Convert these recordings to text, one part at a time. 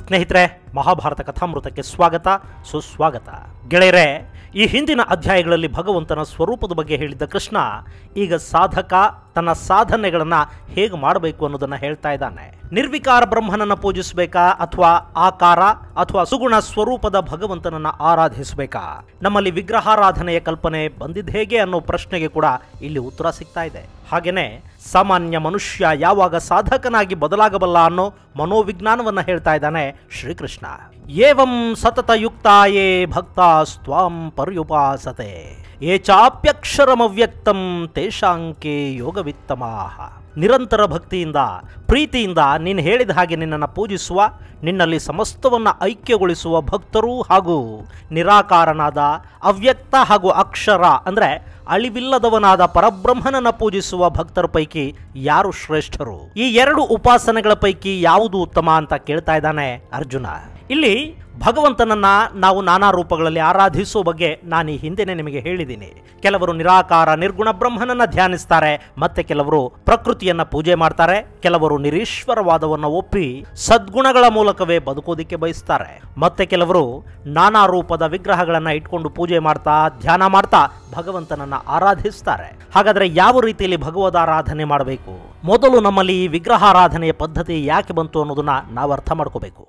ಸ್ನೇಹಿತರೆ ಮಹಾಭಾರತ ಕಥಾಮೃತಕ್ಕೆ ಸ್ವಾಗತ ಸುಸ್ವಾಗತ ಗೆಳೆಯರೆ ಈ ಹಿಂದಿನ ಅಧ್ಯಾಯಗಳಲ್ಲಿ ಭಗವಂತನ ಸ್ವರೂಪದ ಬಗ್ಗೆ ಹೇಳಿದ್ದ ಕೃಷ್ಣ ಈಗ ಸಾಧಕ ತನ್ನ ಸಾಧನೆಗಳನ್ನು ಹೇಗೆ ಮಾಡಬೇಕು ಅನ್ನೋದನ್ನು ಹೇಳ್ತಾ ಇದ್ದಾನೆ ನಿರ್ವಿಕಾರ ಬ್ರಹ್ಮನನ್ನು ಪೂಜಿಸಬೇಕಾ ಅಥವಾ ಆಕಾರ ಅಥವಾ ಸುಗುಣ ಸ್ವರೂಪದ ಭಗವಂತನನ್ನ ಆರಾಧಿಸಬೇಕಾ ನಮ್ಮಲ್ಲಿ ವಿಗ್ರಹಾರಾಧನೆಯ ಕಲ್ಪನೆ ಬಂದಿದ್ದು ಹೇಗೆ ಅನ್ನೋ ಪ್ರಶ್ನೆಗೆ ಕೂಡ ಇಲ್ಲಿ ಉತ್ತರ ಸಿಗ್ತಾ ಇದೆ ಹಾಗೇನೆ ಸಾಮಾನ್ಯ ಮನುಷ್ಯ ಯಾವಾಗ ಸಾಧಕನಾಗಿ ಬದಲಾಗಬಲ್ಲ ಅನ್ನೋ ಮನೋವಿಜ್ಞಾನವನ್ನ ಹೇಳ್ತಾ ಇದ್ದಾನೆ ಶ್ರೀಕೃಷ್ಣ ಏವಂ ಸತತ ಯುಕ್ತಾಯೇ ಭಕ್ತಾಸ್ತ್ವಾಂ ಪರ್ಯುಪಾಸತೆ ಏ ಚಾಪ್ಯಕ್ಷರಮವ್ಯಕ್ತಂ ತೇಷಾಂಕೆ ಯೋಗವಿತ್ತಮಾಹ ನಿರಂತರ ಭಕ್ತಿಯಿಂದ ಪ್ರೀತಿಯಿಂದ ನೀನು ಹೇಳಿದ ಹಾಗೆ ನಿನ್ನನ್ನು ಪೂಜಿಸುವ ನಿನ್ನಲ್ಲಿ ಸಮಸ್ತವನ್ನು ಐಕ್ಯಗೊಳಿಸುವ ಭಕ್ತರು ಹಾಗೂ ನಿರಾಕಾರನಾದ ಅವ್ಯಕ್ತ ಹಾಗೂ ಅಕ್ಷರ ಅಂದರೆ ಅಳಿವಿಲ್ಲದವನಾದ ಪರಬ್ರಹ್ಮನನ್ನ ಪೂಜಿಸುವ ಭಕ್ತರ ಪೈಕಿ ಯಾರು ಶ್ರೇಷ್ಠರು ಈ ಎರಡು ಉಪಾಸನೆಗಳ ಪೈಕಿ ಯಾವುದು ಉತ್ತಮ ಅಂತ ಕೇಳ್ತಾ ಇದ್ದಾನೆ ಅರ್ಜುನ ಇಲ್ಲಿ ಭಗವಂತನನ್ನ ನಾವು ನಾನಾ ರೂಪಗಳಲ್ಲಿ ಆರಾಧಿಸುವ ಬಗ್ಗೆ ನಾನು ಈ ಹಿಂದೆನೆ ನಿಮಗೆ ಹೇಳಿದ್ದೀನಿ ಕೆಲವರು ನಿರಾಕಾರ ನಿರ್ಗುಣ ಬ್ರಹ್ಮನನ್ನ ಧ್ಯಾನಿಸ್ತಾರೆ ಮತ್ತೆ ಕೆಲವರು ಪ್ರಕೃತಿಯನ್ನ ಪೂಜೆ ಮಾಡ್ತಾರೆ ಕೆಲವರು ನಿರೀಶ್ವರವಾದವನ್ನ ಒಪ್ಪಿ ಸದ್ಗುಣಗಳ ಮೂಲಕವೇ ಬದುಕೋದಿಕ್ಕೆ ಬಯಸ್ತಾರೆ ಮತ್ತೆ ಕೆಲವರು ನಾನಾ ರೂಪದ ವಿಗ್ರಹಗಳನ್ನ ಇಟ್ಕೊಂಡು ಪೂಜೆ ಮಾಡ್ತಾ ಧ್ಯಾನ ಮಾಡ್ತಾ ಭಗವಂತನನ್ನ ಆರಾಧಿಸ್ತಾರೆ ಹಾಗಾದ್ರೆ ಯಾವ ರೀತಿಯಲ್ಲಿ ಭಗವದಾರಾಧನೆ ಮಾಡಬೇಕು ಮೊದಲು ನಮ್ಮಲ್ಲಿ ಈ ವಿಗ್ರಹಾರಾಧನೆಯ ಪದ್ಧತಿ ಯಾಕೆ ಬಂತು ಅನ್ನೋದನ್ನ ನಾವು ಅರ್ಥ ಮಾಡ್ಕೋಬೇಕು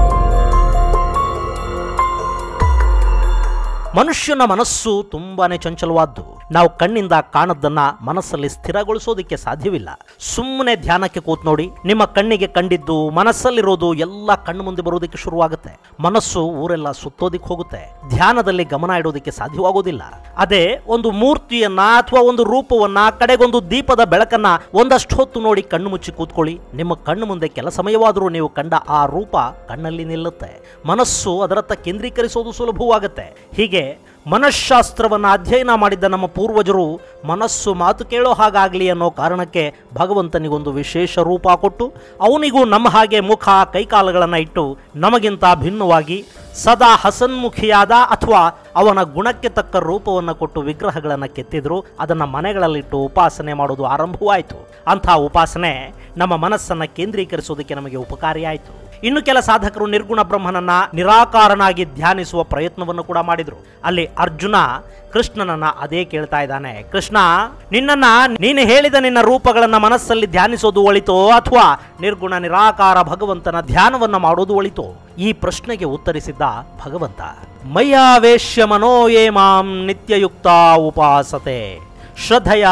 ಮನುಷ್ಯನ ಮನಸ್ಸು ತುಂಬಾನೇ ಚಂಚಲವಾದ್ದು ನಾವು ಕಣ್ಣಿಂದ ಕಾಣದ್ದನ್ನ ಮನಸ್ಸಲ್ಲಿ ಸ್ಥಿರಗೊಳಿಸೋದಕ್ಕೆ ಸಾಧ್ಯವಿಲ್ಲ ಸುಮ್ಮನೆ ಧ್ಯಾನಕ್ಕೆ ಕೂತ್ ನೋಡಿ ನಿಮ್ಮ ಕಣ್ಣಿಗೆ ಕಂಡಿದ್ದು ಮನಸ್ಸಲ್ಲಿರೋದು ಎಲ್ಲ ಕಣ್ಣು ಮುಂದೆ ಬರೋದಕ್ಕೆ ಶುರುವಾಗುತ್ತೆ ಮನಸ್ಸು ಊರೆಲ್ಲ ಸುತ್ತೋದಿಕ್ಕೆ ಹೋಗುತ್ತೆ ಧ್ಯಾನದಲ್ಲಿ ಗಮನ ಇಡೋದಕ್ಕೆ ಸಾಧ್ಯವಾಗೋದಿಲ್ಲ ಅದೇ ಒಂದು ಮೂರ್ತಿಯನ್ನ ಅಥವಾ ಒಂದು ರೂಪವನ್ನ ಕಡೆಗೊಂದು ದೀಪದ ಬೆಳಕನ್ನ ಒಂದಷ್ಟು ಹೊತ್ತು ನೋಡಿ ಕಣ್ಣು ಮುಚ್ಚಿ ಕೂತ್ಕೊಳ್ಳಿ ನಿಮ್ಮ ಕಣ್ಣು ಮುಂದೆ ಕೆಲ ಸಮಯವಾದರೂ ನೀವು ಕಂಡ ಆ ರೂಪ ಕಣ್ಣಲ್ಲಿ ನಿಲ್ಲುತ್ತೆ ಮನಸ್ಸು ಅದರತ್ತ ಕೇಂದ್ರೀಕರಿಸೋದು ಸುಲಭವಾಗುತ್ತೆ ಹೀಗೆ ಮನಃಶಾಸ್ತ್ರವನ್ನು ಅಧ್ಯಯನ ಮಾಡಿದ್ದ ನಮ್ಮ ಪೂರ್ವಜರು ಮನಸ್ಸು ಮಾತು ಕೇಳೋ ಹಾಗಾಗಲಿ ಅನ್ನೋ ಕಾರಣಕ್ಕೆ ಭಗವಂತನಿಗೊಂದು ವಿಶೇಷ ರೂಪ ಕೊಟ್ಟು ಅವನಿಗೂ ನಮ್ಮ ಹಾಗೆ ಮುಖ ಕೈಕಾಲುಗಳನ್ನು ಇಟ್ಟು ನಮಗಿಂತ ಭಿನ್ನವಾಗಿ ಸದಾ ಹಸನ್ಮುಖಿಯಾದ ಅಥವಾ ಅವನ ಗುಣಕ್ಕೆ ತಕ್ಕ ರೂಪವನ್ನು ಕೊಟ್ಟು ವಿಗ್ರಹಗಳನ್ನು ಕೆತ್ತಿದ್ರು ಅದನ್ನು ಮನೆಗಳಲ್ಲಿಟ್ಟು ಉಪಾಸನೆ ಮಾಡೋದು ಆರಂಭವಾಯಿತು ಅಂಥ ಉಪಾಸನೆ ನಮ್ಮ ಮನಸ್ಸನ್ನು ಕೇಂದ್ರೀಕರಿಸೋದಕ್ಕೆ ನಮಗೆ ಉಪಕಾರಿಯಾಯಿತು ಇನ್ನು ಕೆಲ ಸಾಧಕರು ನಿರ್ಗುಣ ಬ್ರಹ್ಮನನ್ನ ನಿರಾಕಾರನಾಗಿ ಧ್ಯಾನಿಸುವ ಪ್ರಯತ್ನವನ್ನು ಕೂಡ ಮಾಡಿದ್ರು ಅಲ್ಲಿ ಅರ್ಜುನ ಕೃಷ್ಣನನ್ನ ಅದೇ ಕೇಳ್ತಾ ಇದ್ದಾನೆ ಕೃಷ್ಣ ನಿನ್ನನ್ನ ನೀನು ಹೇಳಿದ ನಿನ್ನ ರೂಪಗಳನ್ನ ಮನಸ್ಸಲ್ಲಿ ಧ್ಯಾನಿಸೋದು ಒಳಿತೋ ಅಥವಾ ನಿರ್ಗುಣ ನಿರಾಕಾರ ಭಗವಂತನ ಧ್ಯಾನವನ್ನ ಮಾಡೋದು ಒಳಿತೋ ಈ ಪ್ರಶ್ನೆಗೆ ಉತ್ತರಿಸಿದ್ದ ಭಗವಂತ ಮಯ್ಯಾವೇಶ್ಯ ಮನೋಯೇ ಮಾಂ ನಿತ್ಯಯುಕ್ತ ಉಪಾಸತೆ ಶ್ರದ್ಧೆಯ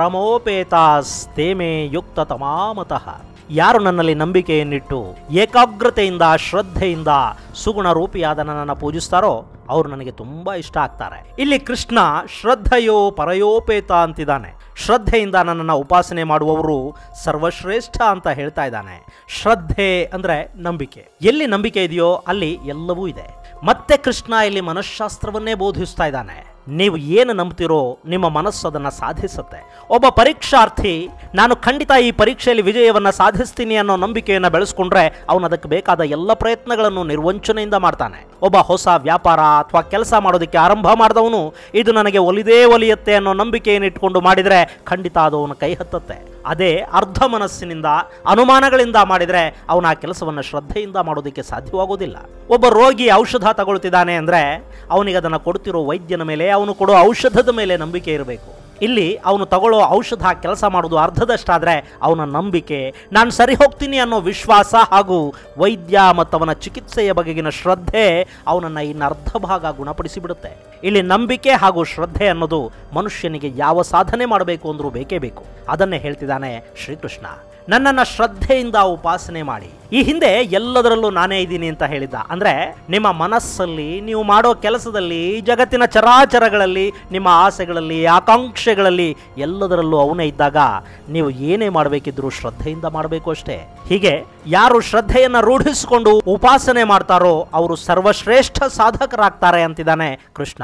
ಪರಮೋಪೇತಾಸ್ತೇಮೇ ಯುಕ್ತ ತಮಾಮತಃ ಯಾರು ನನ್ನಲ್ಲಿ ನಂಬಿಕೆಯನ್ನಿಟ್ಟು ಏಕಾಗ್ರತೆಯಿಂದ ಶ್ರದ್ಧೆಯಿಂದ ಸುಗುಣ ರೂಪಿಯಾದ ನನ್ನನ್ನು ಪೂಜಿಸ್ತಾರೋ ಅವರು ನನಗೆ ತುಂಬಾ ಇಷ್ಟ ಆಗ್ತಾರೆ ಇಲ್ಲಿ ಕೃಷ್ಣ ಶ್ರದ್ಧೆಯೋ ಪರಯೋಪೇತ ಅಂತಿದ್ದಾನೆ ಶ್ರದ್ಧೆಯಿಂದ ನನ್ನನ್ನು ಉಪಾಸನೆ ಮಾಡುವವರು ಸರ್ವಶ್ರೇಷ್ಠ ಅಂತ ಹೇಳ್ತಾ ಇದ್ದಾನೆ ಶ್ರದ್ಧೆ ಅಂದ್ರೆ ನಂಬಿಕೆ ಎಲ್ಲಿ ನಂಬಿಕೆ ಇದೆಯೋ ಅಲ್ಲಿ ಎಲ್ಲವೂ ಇದೆ ಮತ್ತೆ ಕೃಷ್ಣ ಇಲ್ಲಿ ಮನಃಶಾಸ್ತ್ರವನ್ನೇ ಬೋಧಿಸ್ತಾ ಇದ್ದಾನೆ ನೀವು ಏನು ನಂಬ್ತಿರೋ ನಿಮ್ಮ ಮನಸ್ಸು ಅದನ್ನು ಸಾಧಿಸುತ್ತೆ ಒಬ್ಬ ಪರೀಕ್ಷಾರ್ಥಿ ನಾನು ಖಂಡಿತ ಈ ಪರೀಕ್ಷೆಯಲ್ಲಿ ವಿಜಯವನ್ನು ಸಾಧಿಸ್ತೀನಿ ಅನ್ನೋ ನಂಬಿಕೆಯನ್ನು ಬೆಳೆಸ್ಕೊಂಡ್ರೆ ಅವನು ಅದಕ್ಕೆ ಬೇಕಾದ ಎಲ್ಲ ಪ್ರಯತ್ನಗಳನ್ನು ನಿರ್ವಂಚನೆಯಿಂದ ಮಾಡ್ತಾನೆ ಒಬ್ಬ ಹೊಸ ವ್ಯಾಪಾರ ಅಥವಾ ಕೆಲಸ ಮಾಡೋದಕ್ಕೆ ಆರಂಭ ಮಾಡಿದವನು ಇದು ನನಗೆ ಒಲಿದೇ ಒಲಿಯುತ್ತೆ ಅನ್ನೋ ನಂಬಿಕೆಯನ್ನು ಇಟ್ಕೊಂಡು ಮಾಡಿದರೆ ಖಂಡಿತ ಅದು ಅವನ ಕೈ ಹತ್ತತ್ತೆ ಅದೇ ಅರ್ಧ ಮನಸ್ಸಿನಿಂದ ಅನುಮಾನಗಳಿಂದ ಮಾಡಿದರೆ ಅವನ ಆ ಕೆಲಸವನ್ನು ಶ್ರದ್ಧೆಯಿಂದ ಮಾಡೋದಕ್ಕೆ ಸಾಧ್ಯವಾಗೋದಿಲ್ಲ ಒಬ್ಬ ರೋಗಿ ಔಷಧ ತಗೊಳ್ತಿದ್ದಾನೆ ಅಂದರೆ ಅವನಿಗೆ ಅದನ್ನು ಕೊಡ್ತಿರೋ ವೈದ್ಯನ ಮೇಲೆ ಅವನು ಕೊಡೋ ಔಷಧದ ಮೇಲೆ ನಂಬಿಕೆ ಇರಬೇಕು ಇಲ್ಲಿ ಅವನು ತಗೊಳ್ಳೋ ಔಷಧ ಕೆಲಸ ಮಾಡೋದು ಅರ್ಧದಷ್ಟಾದರೆ ಅವನ ನಂಬಿಕೆ ನಾನು ಸರಿ ಹೋಗ್ತೀನಿ ಅನ್ನೋ ವಿಶ್ವಾಸ ಹಾಗೂ ವೈದ್ಯ ಮತ್ತು ಅವನ ಚಿಕಿತ್ಸೆಯ ಬಗೆಗಿನ ಶ್ರದ್ಧೆ ಅವನನ್ನು ಇನ್ನು ಅರ್ಧ ಭಾಗ ಗುಣಪಡಿಸಿ ಬಿಡುತ್ತೆ ಇಲ್ಲಿ ನಂಬಿಕೆ ಹಾಗೂ ಶ್ರದ್ಧೆ ಅನ್ನೋದು ಮನುಷ್ಯನಿಗೆ ಯಾವ ಸಾಧನೆ ಮಾಡಬೇಕು ಅಂದರೂ ಬೇಕೇ ಬೇಕು ಅದನ್ನೇ ಹೇಳ್ತಿದ್ದಾನೆ ಶ್ರೀಕೃಷ್ಣ ನನ್ನನ್ನು ಶ್ರದ್ಧೆಯಿಂದ ಉಪಾಸನೆ ಮಾಡಿ ಈ ಹಿಂದೆ ಎಲ್ಲದರಲ್ಲೂ ನಾನೇ ಇದ್ದೀನಿ ಅಂತ ಹೇಳಿದ್ದ ಅಂದ್ರೆ ನಿಮ್ಮ ಮನಸ್ಸಲ್ಲಿ ನೀವು ಮಾಡೋ ಕೆಲಸದಲ್ಲಿ ಜಗತ್ತಿನ ಚರಾಚರಗಳಲ್ಲಿ ನಿಮ್ಮ ಆಸೆಗಳಲ್ಲಿ ಆಕಾಂಕ್ಷೆಗಳಲ್ಲಿ ಎಲ್ಲದರಲ್ಲೂ ಅವನೇ ಇದ್ದಾಗ ನೀವು ಏನೇ ಮಾಡಬೇಕಿದ್ರು ಶ್ರದ್ಧೆಯಿಂದ ಮಾಡಬೇಕು ಅಷ್ಟೇ ಹೀಗೆ ಯಾರು ಶ್ರದ್ಧೆಯನ್ನ ರೂಢಿಸಿಕೊಂಡು ಉಪಾಸನೆ ಮಾಡ್ತಾರೋ ಅವರು ಸರ್ವಶ್ರೇಷ್ಠ ಸಾಧಕರಾಗ್ತಾರೆ ಅಂತಿದ್ದಾನೆ ಕೃಷ್ಣ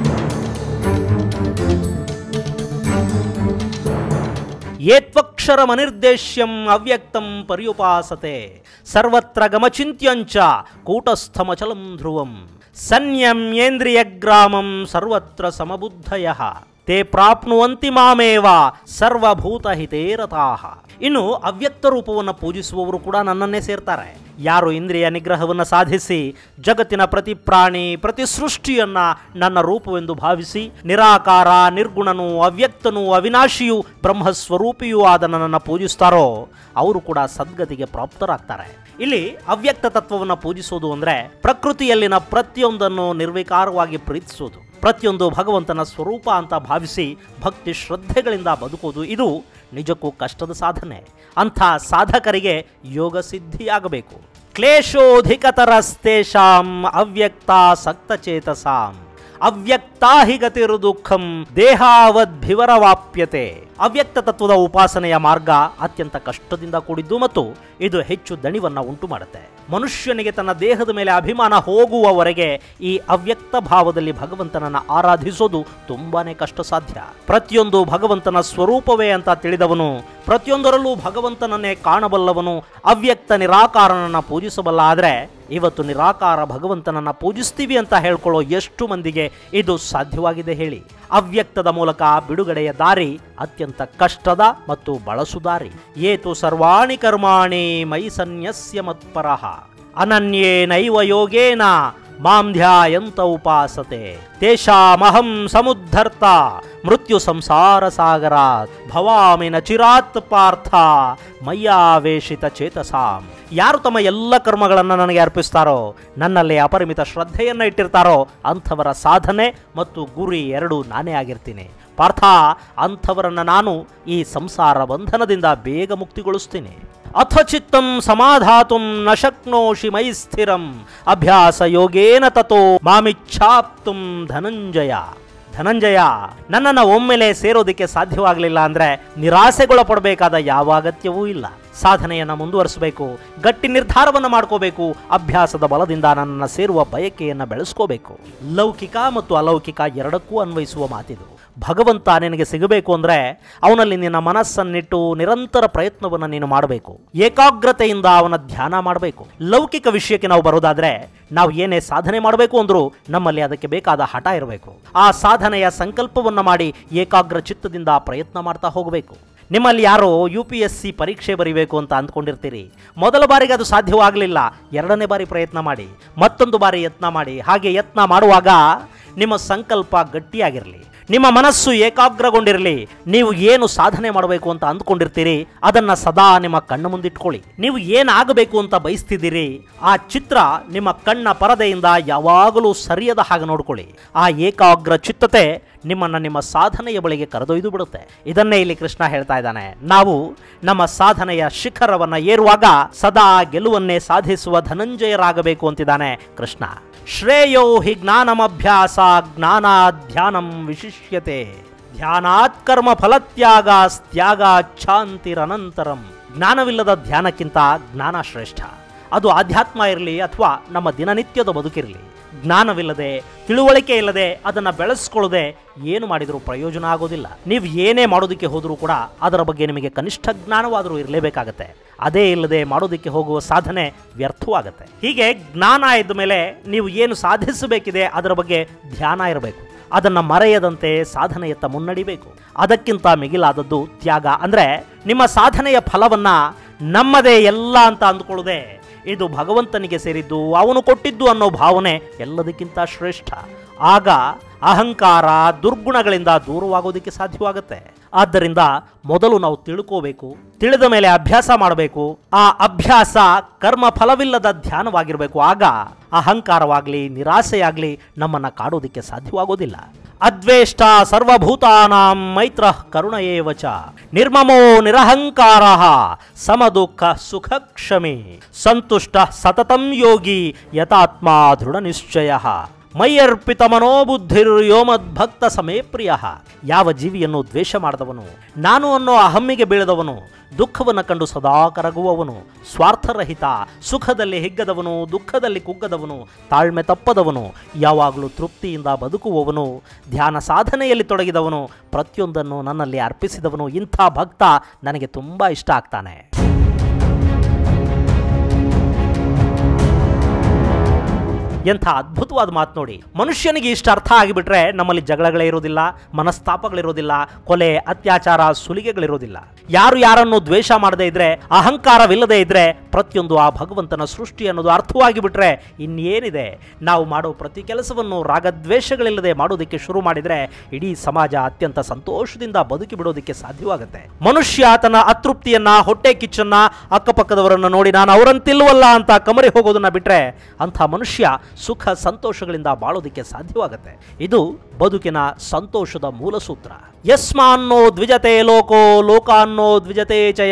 ಏತ್ವಕ್ಷರಮನಿರ್ದೇಶ್ಯಂ ಅವ್ಯಕ್ತಂ ಪರ್ಯುಪಾಸತೆ ಸರ್ವತ್ರ ಗಮಚಿಂತ್ಯಂಚ ಕೂಟಸ್ಥಮಚಲಂ ಧ್ರುವಂ ಸನ್ಯಮ್ಯೇಂದ್ರಿಯಗ್ರಾಮಂ ಸರ್ವತ್ರ ಸಮಬುದ್ಧಯ ತೇ ಪ್ರಾಪ್ನುವಂತಿ ಮಾಮೇವ ಸರ್ವಭೂತ ಹಿತೇರತಾಹ ಇನ್ನು ಅವ್ಯಕ್ತ ರೂಪವನ್ನು ಪೂಜಿಸುವವರು ಕೂಡ ನನ್ನನ್ನೇ ಸೇರ್ತಾರೆ ಯಾರು ಇಂದ್ರಿಯ ನಿಗ್ರಹವನ್ನು ಸಾಧಿಸಿ ಜಗತ್ತಿನ ಪ್ರತಿ ಪ್ರಾಣಿ ಪ್ರತಿ ಸೃಷ್ಟಿಯನ್ನ ನನ್ನ ರೂಪವೆಂದು ಭಾವಿಸಿ ನಿರಾಕಾರ ನಿರ್ಗುಣನು ಅವ್ಯಕ್ತನು ಅವಿನಾಶಿಯು ಬ್ರಹ್ಮಸ್ವರೂಪಿಯೂ ಆದ ನನ್ನನ್ನು ಪೂಜಿಸ್ತಾರೋ ಅವರು ಕೂಡ ಸದ್ಗತಿಗೆ ಪ್ರಾಪ್ತರಾಗ್ತಾರೆ ಇಲ್ಲಿ ಅವ್ಯಕ್ತ ತತ್ವವನ್ನು ಪೂಜಿಸೋದು ಅಂದ್ರೆ ಪ್ರಕೃತಿಯಲ್ಲಿನ ಪ್ರತಿಯೊಂದನ್ನು ನಿರ್ವಿಕಾರವಾಗಿ ಪ್ರೀತಿಸೋದು ಪ್ರತಿಯೊಂದು ಭಗವಂತನ ಸ್ವರೂಪ ಅಂತ ಭಾವಿಸಿ ಭಕ್ತಿ ಶ್ರದ್ಧೆಗಳಿಂದ ಬದುಕೋದು ಇದು ನಿಜಕ್ಕೂ ಕಷ್ಟದ ಸಾಧನೆ ಅಂಥ ಸಾಧಕರಿಗೆ ಯೋಗ ಸಿದ್ಧಿಯಾಗಬೇಕು ಕ್ಲೇಶೋಧಿಕತರಸ್ತೇಷಾಂ ಅವ್ಯಕ್ತ ಸಕ್ತಚೇತಸಾಂ ಅವ್ಯಕ್ತಾ ಹಿ ಗತಿರು ದುಃಖಂ ದೇಹಾವದ್ಭಿವರವಾಪ್ಯತೆ ಅವ್ಯಕ್ತ ತತ್ವದ ಉಪಾಸನೆಯ ಮಾರ್ಗ ಅತ್ಯಂತ ಕಷ್ಟದಿಂದ ಕೂಡಿದ್ದು ಮತ್ತು ಇದು ಹೆಚ್ಚು ದಣಿವನ್ನ ಉಂಟು ಮಾಡುತ್ತೆ ಮನುಷ್ಯನಿಗೆ ತನ್ನ ದೇಹದ ಮೇಲೆ ಅಭಿಮಾನ ಹೋಗುವವರೆಗೆ ಈ ಅವ್ಯಕ್ತ ಭಾವದಲ್ಲಿ ಭಗವಂತನನ್ನ ಆರಾಧಿಸೋದು ತುಂಬಾನೇ ಕಷ್ಟ ಸಾಧ್ಯ ಪ್ರತಿಯೊಂದು ಭಗವಂತನ ಸ್ವರೂಪವೇ ಅಂತ ತಿಳಿದವನು ಪ್ರತಿಯೊಂದರಲ್ಲೂ ಭಗವಂತನನ್ನೇ ಕಾಣಬಲ್ಲವನು ಅವ್ಯಕ್ತ ನಿರಾಕಾರನನ್ನ ಪೂಜಿಸಬಲ್ಲ ಆದರೆ ಇವತ್ತು ನಿರಾಕಾರ ಭಗವಂತನನ್ನ ಪೂಜಿಸ್ತೀವಿ ಅಂತ ಹೇಳ್ಕೊಳ್ಳೋ ಎಷ್ಟು ಮಂದಿಗೆ ಇದು ಸಾಧ್ಯವಾಗಿದೆ ಹೇಳಿ ಅವ್ಯಕ್ತದ ಮೂಲಕ ಬಿಡುಗಡೆಯ ದಾರಿ ಅತ್ಯಂತ ಕಷ್ಟದ ಮತ್ತು ಬಳಸುದಾರಿ ಏತು ಸರ್ವಾಣಿ ಕರ್ಮಾಣಿ ಮೈ ಸನ್ಯಸ್ಯ ಮತ್ಪರಃ ಅನನ್ಯೇನೈವ ಯೋಗೇನ ಮಾಂ ಧ್ಯಾಯಂತ ಉಪಾಸತೆ ತೇಷಾಮಹಂ ಸಮುದ್ಧರ್ತ ಮೃತ್ಯು ಸಂಸಾರ ಸಾಗರಾತ್ ಭವಾಮಿ ನ ಚಿರಾತ್ ಪಾರ್ಥ ಮಯ್ಯಾವೇಶಿತ ಚೇತಸಾಂ ಯಾರು ತಮ್ಮ ಎಲ್ಲ ಕರ್ಮಗಳನ್ನು ನನಗೆ ಅರ್ಪಿಸ್ತಾರೋ ನನ್ನಲ್ಲಿ ಅಪರಿಮಿತ ಶ್ರದ್ಧೆಯನ್ನು ಇಟ್ಟಿರ್ತಾರೋ ಅಂಥವರ ಸಾಧನೆ ಮತ್ತು ಗುರಿ ಎರಡೂ ನಾನೇ ಆಗಿರ್ತೀನಿ ಪಾರ್ಥ ಅಂಥವರನ್ನು ನಾನು ಈ ಸಂಸಾರ ಬಂಧನದಿಂದ ಬೇಗ ಮುಕ್ತಿಗೊಳಿಸ್ತೀನಿ ಅಥ ಚಿತ್ತಂ ಸಮಾಧಾತುಂ ನ ಶಕ್ನೋಷಿ ಮೈ ಸ್ಥಿರಂ ಅಭ್ಯಾಸ ಯೋಗೇನ ತಥೋ ಮಾಮಿಚ್ಛಾಪ್ತುಂ ಧನಂಜಯ ಧನಂಜಯ ನನ್ನನ್ನು ಒಮ್ಮೆಲೆ ಸೇರೋದಕ್ಕೆ ಸಾಧ್ಯವಾಗಲಿಲ್ಲ ಅಂದ್ರೆ ನಿರಾಸೆಗೊಳಪಡಬೇಕಾದ ಯಾವ ಅಗತ್ಯವೂ ಇಲ್ಲ ಸಾಧನೆಯನ್ನು ಮುಂದುವರಿಸಬೇಕು ಗಟ್ಟಿ ನಿರ್ಧಾರವನ್ನು ಮಾಡ್ಕೋಬೇಕು ಅಭ್ಯಾಸದ ಬಲದಿಂದ ನನ್ನನ್ನು ಸೇರುವ ಬಯಕೆಯನ್ನು ಬೆಳೆಸ್ಕೋಬೇಕು ಲೌಕಿಕ ಮತ್ತು ಅಲೌಕಿಕ ಎರಡಕ್ಕೂ ಅನ್ವಯಿಸುವ ಮಾತಿದು ಭಗವಂತ ನಿನಗೆ ಸಿಗಬೇಕು ಅಂದ್ರೆ ಅವನಲ್ಲಿ ನಿನ್ನ ಮನಸ್ಸನ್ನಿಟ್ಟು ನಿರಂತರ ಪ್ರಯತ್ನವನ್ನು ನೀನು ಮಾಡಬೇಕು ಏಕಾಗ್ರತೆಯಿಂದ ಅವನ ಧ್ಯಾನ ಮಾಡಬೇಕು ಲೌಕಿಕ ವಿಷಯಕ್ಕೆ ನಾವು ಬರೋದಾದ್ರೆ ನಾವು ಏನೇ ಸಾಧನೆ ಮಾಡಬೇಕು ಅಂದ್ರೂ ನಮ್ಮಲ್ಲಿ ಅದಕ್ಕೆ ಬೇಕಾದ ಹಠ ಇರಬೇಕು ಆ ಸಾಧನೆಯ ಸಂಕಲ್ಪವನ್ನು ಮಾಡಿ ಏಕಾಗ್ರ ಚಿತ್ತದಿಂದ ಪ್ರಯತ್ನ ಮಾಡ್ತಾ ಹೋಗಬೇಕು ನಿಮ್ಮಲ್ಲಿ ಯಾರೋ ಯು ಪಿ ಎಸ್ ಸಿ ಪರೀಕ್ಷೆ ಬರೀಬೇಕು ಅಂತ ಅಂದ್ಕೊಂಡಿರ್ತೀರಿ ಮೊದಲ ಬಾರಿಗೆ ಅದು ಸಾಧ್ಯವಾಗಲಿಲ್ಲ ಎರಡನೇ ಬಾರಿ ಪ್ರಯತ್ನ ಮಾಡಿ ಮತ್ತೊಂದು ಬಾರಿ ಯತ್ನ ಮಾಡಿ ಹಾಗೆ ಯತ್ನ ಮಾಡುವಾಗ ನಿಮ್ಮ ಸಂಕಲ್ಪ ಗಟ್ಟಿಯಾಗಿರಲಿ ನಿಮ್ಮ ಮನಸ್ಸು ಏಕಾಗ್ರಗೊಂಡಿರಲಿ ನೀವು ಏನು ಸಾಧನೆ ಮಾಡಬೇಕು ಅಂತ ಅಂದ್ಕೊಂಡಿರ್ತೀರಿ ಅದನ್ನ ಸದಾ ನಿಮ್ಮ ಕಣ್ಣ ಮುಂದಿಟ್ಕೊಳ್ಳಿ ನೀವು ಏನಾಗಬೇಕು ಅಂತ ಬಯಸ್ತಿದ್ದೀರಿ ಆ ಚಿತ್ರ ನಿಮ್ಮ ಕಣ್ಣ ಪರದೆಯಿಂದ ಯಾವಾಗಲೂ ಸರಿಯದ ಹಾಗೆ ನೋಡ್ಕೊಳ್ಳಿ ಆ ಏಕಾಗ್ರ ಚಿತ್ತತೆ ನಿಮ್ಮನ್ನ ನಿಮ್ಮ ಸಾಧನೆಯ ಬಳಿಗೆ ಕರೆದೊಯ್ದು ಬಿಡುತ್ತೆ ಇದನ್ನೇ ಇಲ್ಲಿ ಕೃಷ್ಣ ಹೇಳ್ತಾ ಇದ್ದಾನೆ ನಾವು ನಮ್ಮ ಸಾಧನೆಯ ಶಿಖರವನ್ನ ಏರುವಾಗ ಸದಾ ಗೆಲುವನ್ನೇ ಸಾಧಿಸುವ ಧನಂಜಯರಾಗಬೇಕು ಅಂತಿದ್ದಾನೆ ಕೃಷ್ಣ ಶ್ರೇಯೋ ಹಿ ಜ್ಞಾನಮಭ್ಯಾಸ ಜ್ಞಾನಾಧ್ಯಾನಂ ವಿಶಿಷ್ಯತೆ ಧ್ಯಾನಾತ್ ಕರ್ಮ ಫಲತ್ಯಾಗಾಸ್ತ್ಯಾಗಾಚ್ಛಾಂತಿರನಂತರಂ ಜ್ಞಾನವಿಲ್ಲದ ಧ್ಯಾನಕ್ಕಿಂತ ಜ್ಞಾನ ಶ್ರೇಷ್ಠ ಅದು ಆಧ್ಯಾತ್ಮ ಇರಲಿ ಅಥವಾ ನಮ್ಮ ದಿನನಿತ್ಯದ ಬದುಕಿರಲಿ ಜ್ಞಾನವಿಲ್ಲದೆ ತಿಳುವಳಿಕೆ ಇಲ್ಲದೆ ಅದನ್ನು ಬೆಳೆಸ್ಕೊಳ್ಳದೆ ಏನು ಮಾಡಿದರೂ ಪ್ರಯೋಜನ ಆಗೋದಿಲ್ಲ ನೀವು ಏನೇ ಮಾಡೋದಕ್ಕೆ ಹೋದರೂ ಕೂಡ ಅದರ ಬಗ್ಗೆ ನಿಮಗೆ ಕನಿಷ್ಠ ಜ್ಞಾನವಾದರೂ ಇರಲೇಬೇಕಾಗತ್ತೆ ಅದೇ ಇಲ್ಲದೆ ಮಾಡೋದಕ್ಕೆ ಹೋಗುವ ಸಾಧನೆ ವ್ಯರ್ಥವಾಗುತ್ತೆ ಹೀಗೆ ಜ್ಞಾನ ಇದ್ದ ಮೇಲೆ ನೀವು ಏನು ಸಾಧಿಸಬೇಕಿದೆ ಅದರ ಬಗ್ಗೆ ಧ್ಯಾನ ಇರಬೇಕು ಅದನ್ನು ಮರೆಯದಂತೆ ಸಾಧನೆಯತ್ತ ಮುನ್ನಡಿಬೇಕು ಅದಕ್ಕಿಂತ ಮಿಗಿಲಾದದ್ದು ತ್ಯಾಗ ಅಂದರೆ ನಿಮ್ಮ ಸಾಧನೆಯ ಫಲವನ್ನ ನಮ್ಮದೇ ಎಲ್ಲ ಅಂತ ಅಂದ್ಕೊಳ್ಳದೆ ಇದು ಭಗವಂತನಿಗೆ ಸೇರಿದ್ದು ಅವನು ಕೊಟ್ಟಿದ್ದು ಅನ್ನೋ ಭಾವನೆ ಎಲ್ಲದಕ್ಕಿಂತ ಶ್ರೇಷ್ಠ ಆಗ ಅಹಂಕಾರ ದುರ್ಗುಣಗಳಿಂದ ದೂರವಾಗೋದಕ್ಕೆ ಸಾಧ್ಯವಾಗುತ್ತೆ ಆದ್ದರಿಂದ ಮೊದಲು ನಾವು ತಿಳ್ಕೋಬೇಕು ತಿಳಿದ ಮೇಲೆ ಅಭ್ಯಾಸ ಮಾಡಬೇಕು ಆ ಅಭ್ಯಾಸ ಕರ್ಮ ಫಲವಿಲ್ಲದ ಧ್ಯಾನವಾಗಿರಬೇಕು ಆಗ ಅಹಂಕಾರವಾಗ್ಲಿ ನಿರಾಸೆಯಾಗ್ಲಿ ನಮ್ಮನ್ನ ಕಾಡೋದಕ್ಕೆ ಸಾಧ್ಯವಾಗೋದಿಲ್ಲ ಅದ್ವೇಷ್ಟ ಸರ್ವಭೂತಾನಾಂ ಮೈತ್ರ ಕರುಣ ಏವ ಚ ನಿರ್ಮಮೋ ನಿರಹಂಕಾರ ಸಮದುಃಖ ಸುಖ ಕ್ಷಮಿ ಸಂತುಷ್ಟ ಸತತಂ ಯೋಗಿ ಯತಾತ್ಮ ದೃಢ ನಿಶ್ಚಯ ಮೈಯರ್ಪಿತ ಮನೋಬುದ್ಧಿರ್ ಯೋಮದ್ಭಕ್ತ ಸಮೇ ಪ್ರಿಯ ಯಾವ ಜೀವಿಯನ್ನು ದ್ವೇಷ ಮಾಡಿದವನು ನಾನು ಅನ್ನೋ ಅಹಮ್ಮಿಗೆ ಬೀಳದವನು ದುಃಖವನ್ನು ಕಂಡು ಸದಾ ಕರಗುವವನು ಸ್ವಾರ್ಥರಹಿತ ಸುಖದಲ್ಲಿ ಹಿಗ್ಗದವನು ದುಃಖದಲ್ಲಿ ಕುಗ್ಗದವನು ತಾಳ್ಮೆ ತಪ್ಪದವನು ಯಾವಾಗಲೂ ತೃಪ್ತಿಯಿಂದ ಬದುಕುವವನು ಧ್ಯಾನ ಸಾಧನೆಯಲ್ಲಿ ತೊಡಗಿದವನು ಪ್ರತಿಯೊಂದನ್ನು ನನ್ನಲ್ಲಿ ಅರ್ಪಿಸಿದವನು ಇಂಥ ಭಕ್ತ ನನಗೆ ತುಂಬ ಇಷ್ಟ ಆಗ್ತಾನೆ ಎಂಥ ಅದ್ಭುತವಾದ ಮಾತು ನೋಡಿ ಮನುಷ್ಯನಿಗೆ ಇಷ್ಟ ಅರ್ಥ ಆಗಿಬಿಟ್ರೆ ನಮ್ಮಲ್ಲಿ ಜಗಳಗಳೇ ಇರೋದಿಲ್ಲ ಮನಸ್ತಾಪಗಳಿರೋದಿಲ್ಲ ಕೊಲೆ ಅತ್ಯಾಚಾರ ಸುಲಿಗೆಗಳಿರೋದಿಲ್ಲ ಯಾರು ಯಾರನ್ನು ದ್ವೇಷ ಮಾಡದೇ ಇದ್ರೆ ಅಹಂಕಾರವಿಲ್ಲದೆ ಇದ್ರೆ ಪ್ರತಿಯೊಂದು ಆ ಭಗವಂತನ ಸೃಷ್ಟಿ ಅನ್ನೋದು ಅರ್ಥವಾಗಿ ಬಿಟ್ರೆ ಇನ್ನೇನಿದೆ ನಾವು ಮಾಡೋ ಪ್ರತಿ ಕೆಲಸವನ್ನು ರಾಗದ್ವೇಷಗಳಿಲ್ಲದೆ ಮಾಡೋದಕ್ಕೆ ಶುರು ಮಾಡಿದ್ರೆ ಇಡೀ ಸಮಾಜ ಅತ್ಯಂತ ಸಂತೋಷದಿಂದ ಬದುಕಿ ಬಿಡೋದಕ್ಕೆ ಸಾಧ್ಯವಾಗುತ್ತೆ ಮನುಷ್ಯ ತನ್ನ ಅತೃಪ್ತಿಯನ್ನ ಹೊಟ್ಟೆ ಕಿಚ್ಚನ್ನ ಅಕ್ಕಪಕ್ಕದವರನ್ನ ನೋಡಿ ನಾನು ಅವರಂತಿಲ್ವಲ್ಲ ಅಂತ ಕಮರಿ ಹೋಗೋದನ್ನ ಬಿಟ್ರೆ ಅಂಥ ಮನುಷ್ಯ ಸುಖ ಸಂತೋಷಗಳಿಂದ ಬಾಳೋದಕ್ಕೆ ಸಾಧ್ಯವಾಗುತ್ತೆ ಇದು ಬದುಕಿನ ಸಂತೋಷದ ಮೂಲ ಸೂತ್ರ ಯಸ್ಮಾನ್ನೋ ದ್ವಿಜತೆ ಲೋಕೋ ಲೋಕಾನ್ನೋ ದ್ವಿಜತೆ ಚಯ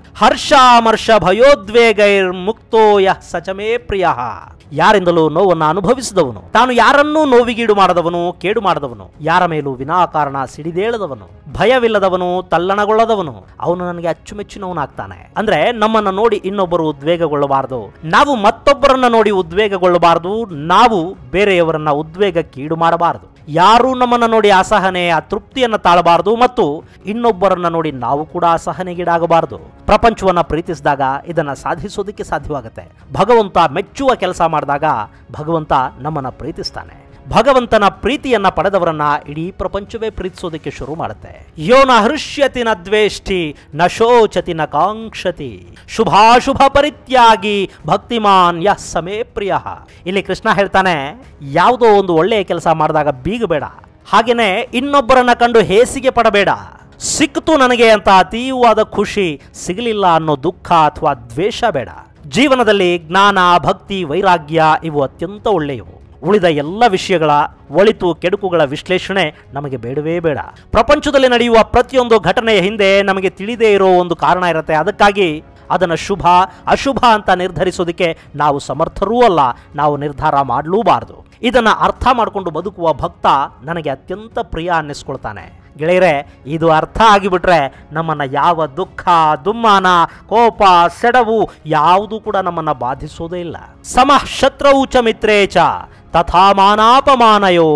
ಹರ್ಷಾಮರ್ಷ ಭಯೋದ್ವೇಗೈರ್ ಮುಕ್ತೋ ಯಃ ಸಚಮೇ ಪ್ರಿಯ ಯಾರಿಂದಲೂ ನೋವನ್ನು ಅನುಭವಿಸಿದವನು ತಾನು ಯಾರನ್ನೂ ನೋವಿಗೀಡು ಮಾಡದವನು ಕೇಡು ಮಾಡದವನು ಯಾರ ಮೇಲೂ ವಿನಾಕಾರಣ ಸಿಡಿದೇಳದವನು ಭಯವಿಲ್ಲದವನು ತಲ್ಲಣಗೊಳ್ಳದವನು ಅವನು ನನಗೆ ಅಚ್ಚುಮೆಚ್ಚಿನವನಾಗ್ತಾನೆ ಅಂದ್ರೆ ನಮ್ಮನ್ನ ನೋಡಿ ಇನ್ನೊಬ್ಬರು ಉದ್ವೇಗಗೊಳ್ಳಬಾರದು ನಾವು ಮತ್ತೊಬ್ಬರನ್ನ ನೋಡಿ ಉದ್ವೇಗಗೊಳ್ಳಬಾರದು ನಾವು ಬೇರೆಯವರನ್ನ ಉದ್ವೇಗಕ್ಕೀಡು ಮಾಡಬಾರದು ಯಾರೂ ನಮ್ಮನ್ನ ನೋಡಿ ಅಸಹನೆ ಅತೃಪ್ತಿಯನ್ನ ತಾಳಬಾರದು ಮತ್ತು ಇನ್ನೊಬ್ಬರನ್ನ ನೋಡಿ ನಾವು ಕೂಡ ಅಸಹನೆಗೀಡಾಗಬಾರದು ಪ್ರಪಂಚವನ್ನ ಪ್ರೀತಿಸಿದಾಗ ಇದನ್ನ ಸಾಧಿಸೋದಕ್ಕೆ ಸಾಧ್ಯವಾಗುತ್ತೆ ಭಗವಂತ ಮೆಚ್ಚುವ ಕೆಲಸ ಮಾಡಿದಾಗ ಭಗವಂತ ನಮ್ಮನ್ನ ಪ್ರೀತಿಸ್ತಾನೆ ಭಗವಂತನ ಪ್ರೀತಿಯನ್ನ ಪಡೆದವರನ್ನ ಇಡೀ ಪ್ರಪಂಚವೇ ಪ್ರೀತಿಸೋದಕ್ಕೆ ಶುರು ಮಾಡುತ್ತೆ ಯೋ ನ ಹೃಷ್ಯತಿ ನ ದ್ವೇಷ್ಟಿ ನ ಶೋಚತಿ ನ ಕಾಂಕ್ಷತಿ ಶುಭಾಶುಭ ಪರಿತ್ಯಾಗಿ ಭಕ್ತಿಮಾನ್ ಯಃ ಸಮೇ ಪ್ರಿಯ ಇಲ್ಲಿ ಕೃಷ್ಣ ಹೇಳ್ತಾನೆ ಯಾವುದೋ ಒಂದು ಒಳ್ಳೆಯ ಕೆಲಸ ಮಾಡಿದಾಗ ಬೀಗಬೇಡ ಹಾಗೇನೆ ಇನ್ನೊಬ್ಬರನ್ನ ಕಂಡು ಹೇಸಿಗೆ ಪಡಬೇಡ ಸಿಕ್ತು ನನಗೆ ಅಂತ ಅತೀವವಾದ ಖುಷಿ ಸಿಗಲಿಲ್ಲ ಅನ್ನೋ ದುಃಖ ಅಥವಾ ದ್ವೇಷ ಬೇಡ ಜೀವನದಲ್ಲಿ ಜ್ಞಾನ ಭಕ್ತಿ ವೈರಾಗ್ಯ ಇವು ಅತ್ಯಂತ ಒಳ್ಳೆಯವು ಉಳಿದ ಎಲ್ಲ ವಿಷಯಗಳ ಒಳಿತು ಕೆಡುಕುಗಳ ವಿಶ್ಲೇಷಣೆ ನಮಗೆ ಬೇಡವೇ ಬೇಡ ಪ್ರಪಂಚದಲ್ಲಿ ನಡೆಯುವ ಪ್ರತಿಯೊಂದು ಘಟನೆಯ ಹಿಂದೆ ನಮಗೆ ತಿಳಿದೇ ಇರೋ ಒಂದು ಕಾರಣ ಇರುತ್ತೆ ಅದಕ್ಕಾಗಿ ಅದನ್ನು ಶುಭ ಅಶುಭ ಅಂತ ನಿರ್ಧರಿಸೋದಕ್ಕೆ ನಾವು ಸಮರ್ಥರೂ ಅಲ್ಲ ನಾವು ನಿರ್ಧಾರ ಮಾಡಲೂಬಾರದು ಇದನ್ನು ಅರ್ಥ ಮಾಡಿಕೊಂಡು ಬದುಕುವ ಭಕ್ತ ನನಗೆ ಅತ್ಯಂತ ಪ್ರಿಯ ಅನ್ನಿಸ್ಕೊಳ್ತಾನೆ ಗೆಳೆಯರೆ ಇದು ಅರ್ಥ ಆಗಿಬಿಟ್ರೆ ನಮ್ಮನ್ನು ಯಾವ ದುಃಖ ದುಮ್ಮಾನ ಕೋಪ ಸೆಡವು ಯಾವುದು ಕೂಡ ನಮ್ಮನ್ನು ಬಾಧಿಸೋದೇ ಇಲ್ಲ ಸಮಃ ಶತ್ರೌ ಚ ಮಿತ್ರೇ ಚ ತಥಾ ಮಾನಾಪಮಾನಯೋ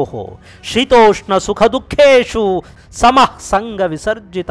ಶೀತೋಷ್ಣ ಸುಖ ದುಃಖೇಶು ಸಮಃ ಸಂಗ ವಿಸರ್ಜಿತ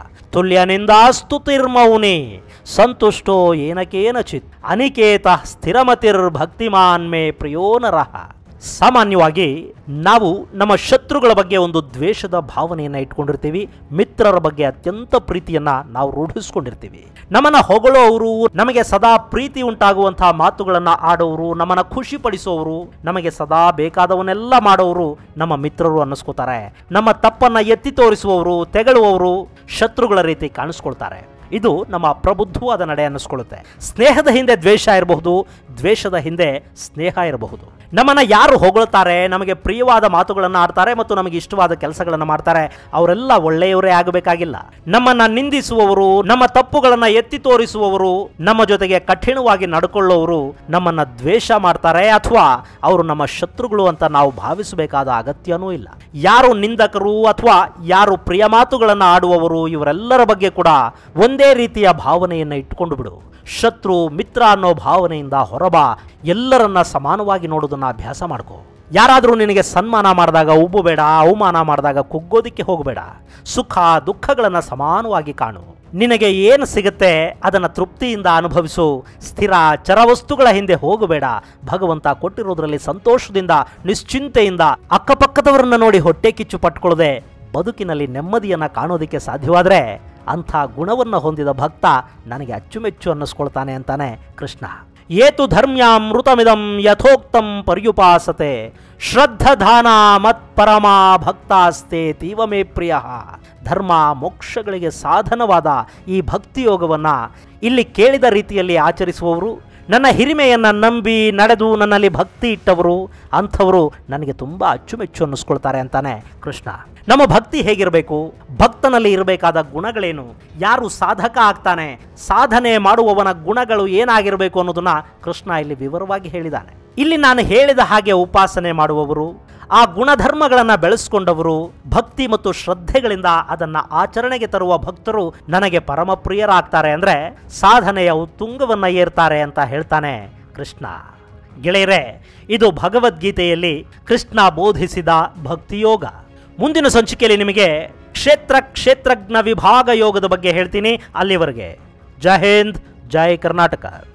ತುಲ್ಯನಿಂದಾಸ್ತುತಿರ್ಮೌನಿ ಸಂತುಷ್ಟೋ ಏನಕೇನಚಿತ್ ಅನಿಕೇತ ಸ್ಥಿರಮತಿರ್ಭಕ್ತಿಮಾನ್ ಮೇ ಪ್ರಿಯೋ ನರಃ ಸಾಮಾನ್ಯವಾಗಿ ನಾವು ನಮ್ಮ ಶತ್ರುಗಳ ಬಗ್ಗೆ ಒಂದು ದ್ವೇಷದ ಭಾವನೆಯನ್ನು ಇಟ್ಕೊಂಡಿರ್ತೀವಿ ಮಿತ್ರರ ಬಗ್ಗೆ ಅತ್ಯಂತ ಪ್ರೀತಿಯನ್ನ ನಾವು ರೂಢಿಸ್ಕೊಂಡಿರ್ತೀವಿ ನಮ್ಮನ್ನ ಹೊಗಳೋರು ನಮಗೆ ಸದಾ ಪ್ರೀತಿ ಉಂಟಾಗುವಂತಹ ಮಾತುಗಳನ್ನ ಆಡೋರು ನಮ್ಮನ್ನ ಖುಷಿ ಪಡಿಸೋರು ನಮಗೆ ಸದಾ ಬೇಕಾದವನ್ನೆಲ್ಲ ಮಾಡೋರು ನಮ್ಮ ಮಿತ್ರರು ಅನ್ನಿಸ್ಕೋತಾರೆ ನಮ್ಮ ತಪ್ಪನ್ನ ಎತ್ತಿ ತೋರಿಸುವವರು ತೆಗಳುವವರು ಶತ್ರುಗಳ ರೀತಿ ಕಾಣಿಸ್ಕೊಳ್ತಾರೆ ಇದು ನಮ್ಮ ಪ್ರಬುದ್ಧವಾದ ನಡೆ ಅನ್ನಿಸ್ಕೊಳ್ಳುತ್ತೆ ಸ್ನೇಹದ ಹಿಂದೆ ದ್ವೇಷ ಇರಬಹುದು ದ್ವೇಷದ ಹಿಂದೆ ಸ್ನೇಹ ಇರಬಹುದು ನಮ್ಮನ್ನ ಯಾರು ಹೊಗಳ್ತಾರೆ ನಮಗೆ ಪ್ರಿಯವಾದ ಮಾತುಗಳನ್ನು ಆಡ್ತಾರೆ ಮತ್ತು ನಮಗೆ ಇಷ್ಟವಾದ ಕೆಲಸಗಳನ್ನು ಮಾಡ್ತಾರೆ ಅವರೆಲ್ಲ ಒಳ್ಳೆಯವರೇ ಆಗಬೇಕಾಗಿಲ್ಲ ನಮ್ಮನ್ನ ನಿಂದಿಸುವವರು ನಮ್ಮ ತಪ್ಪುಗಳನ್ನ ಎತ್ತಿ ತೋರಿಸುವವರು ನಮ್ಮ ಜೊತೆಗೆ ಕಠಿಣವಾಗಿ ನಡ್ಕೊಳ್ಳೋರು ನಮ್ಮನ್ನ ದ್ವೇಷ ಮಾಡ್ತಾರೆ ಅಥವಾ ಅವರು ನಮ್ಮ ಶತ್ರುಗಳು ಅಂತ ನಾವು ಭಾವಿಸಬೇಕಾದ ಅಗತ್ಯನೂ ಇಲ್ಲ ಯಾರು ನಿಂದಕರು ಅಥವಾ ಯಾರು ಪ್ರಿಯ ಮಾತುಗಳನ್ನು ಆಡುವವರು ಇವರೆಲ್ಲರ ಬಗ್ಗೆ ಕೂಡ ಒಂದೇ ರೀತಿಯ ಭಾವನೆಯನ್ನು ಇಟ್ಟುಕೊಂಡು ಬಿಡು ಶತ್ರು ಮಿತ್ರ ಅನ್ನೋ ಭಾವನೆಯಿಂದ ಹೊರಬ ಎಲ್ಲರನ್ನ ಸಮಾನವಾಗಿ ನೋಡೋದನ್ನ ಅಭ್ಯಾಸ ಮಾಡ್ಕೋ ಯಾರಾದರೂ ನಿನಗೆ ಸನ್ಮಾನ ಮಾಡಿದಾಗ ಉಬ್ಬಬೇಡ ಅವಮಾನ ಮಾಡಿದಾಗ ಕುಗ್ಗೋದಿಕ್ಕೆ ಹೋಗಬೇಡ ಸುಖ ದುಃಖಗಳನ್ನು ಸಮಾನವಾಗಿ ಕಾಣು ನಿನಗೆ ಏನು ಸಿಗುತ್ತೆ ಅದನ್ನು ತೃಪ್ತಿಯಿಂದ ಅನುಭವಿಸು ಸ್ಥಿರ ಚರವಸ್ತುಗಳ ಹಿಂದೆ ಹೋಗಬೇಡ ಭಗವಂತ ಕೊಟ್ಟಿರೋದ್ರಲ್ಲಿ ಸಂತೋಷದಿಂದ ನಿಶ್ಚಿಂತೆಯಿಂದ ಅಕ್ಕಪಕ್ಕದವರನ್ನ ನೋಡಿ ಹೊಟ್ಟೆ ಕಿಚ್ಚು ಪಟ್ಕೊಳ್ಳದೆ ಬದುಕಿನಲ್ಲಿ ನೆಮ್ಮದಿಯನ್ನು ಕಾಣೋದಕ್ಕೆ ಸಾಧ್ಯವಾದರೆ ಅಂಥ ಗುಣವನ್ನು ಹೊಂದಿದ ಭಕ್ತ ನನಗೆ ಅಚ್ಚುಮೆಚ್ಚು ಅನ್ನಿಸ್ಕೊಳ್ತಾನೆ ಅಂತಾನೆ ಕೃಷ್ಣ ಏತು ಧರ್ಮ್ಯಾಮೃತಮಿದಂ ಯಥೋಕ್ತಂ ಪರ್ಯುಪಾಸತೆ ಶ್ರದ್ಧಧಾನ ಮತ್ಪರಮಾ ಭಕ್ತಾಸ್ತೆ ತೀವಮೇ ಪ್ರಿಯ ಧರ್ಮ ಮೋಕ್ಷಗಳಿಗೆ ಸಾಧನವಾದ ಈ ಭಕ್ತಿಯೋಗವನ್ನು ಇಲ್ಲಿ ಕೇಳಿದ ರೀತಿಯಲ್ಲಿ ಆಚರಿಸುವವರು ನನ್ನ ಹಿರಿಮೆಯನ್ನು ನಂಬಿ ನಡೆದು ನನ್ನಲ್ಲಿ ಭಕ್ತಿ ಇಟ್ಟವರು ಅಂಥವರು ನನಗೆ ತುಂಬ ಅಚ್ಚುಮೆಚ್ಚು ಅನ್ನಿಸ್ಕೊಳ್ತಾರೆ ಅಂತಾನೆ ಕೃಷ್ಣ ನಮ್ಮ ಭಕ್ತಿ ಹೇಗಿರಬೇಕು ಭಕ್ತನಲ್ಲಿ ಇರಬೇಕಾದ ಗುಣಗಳೇನು ಯಾರು ಸಾಧಕ ಆಗ್ತಾನೆ ಸಾಧನೆ ಮಾಡುವವನ ಗುಣಗಳು ಏನಾಗಿರಬೇಕು ಅನ್ನೋದನ್ನ ಕೃಷ್ಣ ಇಲ್ಲಿ ವಿವರವಾಗಿ ಹೇಳಿದ್ದಾನೆ ಇಲ್ಲಿ ನಾನು ಹೇಳಿದ ಹಾಗೆ ಉಪಾಸನೆ ಮಾಡುವವರು ಆ ಗುಣಧರ್ಮಗಳನ್ನು ಬೆಳೆಸ್ಕೊಂಡವರು ಭಕ್ತಿ ಮತ್ತು ಶ್ರದ್ಧೆಗಳಿಂದ ಅದನ್ನ ಆಚರಣೆಗೆ ತರುವ ಭಕ್ತರು ನನಗೆ ಪರಮ ಪ್ರಿಯರಾಗ್ತಾರೆ ಅಂದ್ರೆ ಸಾಧನೆಯ ಉತ್ತುಂಗವನ್ನ ಏರ್ತಾರೆ ಅಂತ ಹೇಳ್ತಾನೆ ಕೃಷ್ಣ ಗೆಳೆಯರೆ ಇದು ಭಗವದ್ಗೀತೆಯಲ್ಲಿ ಕೃಷ್ಣ ಬೋಧಿಸಿದ ಭಕ್ತಿಯೋಗ ಮುಂದಿನ ಸಂಚಿಕೆಯಲ್ಲಿ ನಿಮಗೆ ಕ್ಷೇತ್ರ ಕ್ಷೇತ್ರಜ್ಞ ವಿಭಾಗ ಯೋಗದ ಬಗ್ಗೆ ಹೇಳ್ತೀನಿ ಅಲ್ಲಿವರೆಗೆ ಜೈ ಹಿಂದ್ ಜೈ ಕರ್ನಾಟಕ